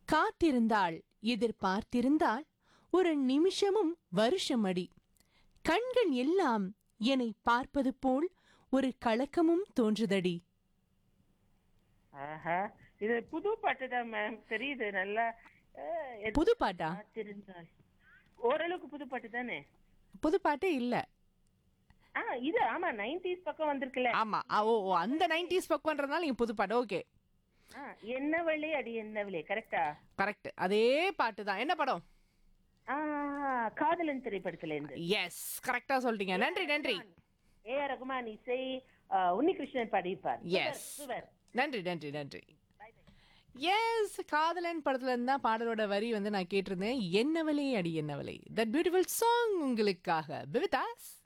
காத்திருந்தாள் எதிர்பார்த்திருந்தாள் ஒரு நிமிஷமும் வருஷம் அடி கண்கள் எல்லாம் என்னை பார்ப்பது போல் ஒரு கலக்கமும் தோன்றுதடி ஆஹா இது புது பாட்டு தான் மேம் தெரியுது நல்லா அஹ், எது- புது பாட்டா காத்திருந்தாள் ஓரளவுக்கு புது பாட்டு தானே புது பாட்டே இல்ல ஆ இது ஆமா நைன்டிஸ் பக்கம் வந்திருக்குல்ல ஆமா ஆ, ஓ ஓ, அந்த நைன்டிஸ் பக்கம்ன்றதுனால நீங்க புது பாட்டு ஓகே ஆ, என்னவளே அடி என்னவளே கரெக்டா கரெக்ட் அதே பாட்டு தான் என்ன படம் ஆ காதலன் திரைப்படத்துல இருந்து எஸ் கரெக்டா சொல்லிட்டீங்க நன்றி நன்றி ஏ ஆர் ரகுமான் இசை ஆ, உன்னிகிருஷ்ணன் பாடியிருப்பார் எஸ் சுவர் நன்றி நன்றி நன்றி எஸ் காதலன் படத்துல இருந்தா பாடலோட வரி வந்து நான் கேட்டிருந்தேன் என்னவளே அடி என்னவளே தட் பியூட்டிஃபுல் சாங் உங்களுக்காக பிவிதாஸ்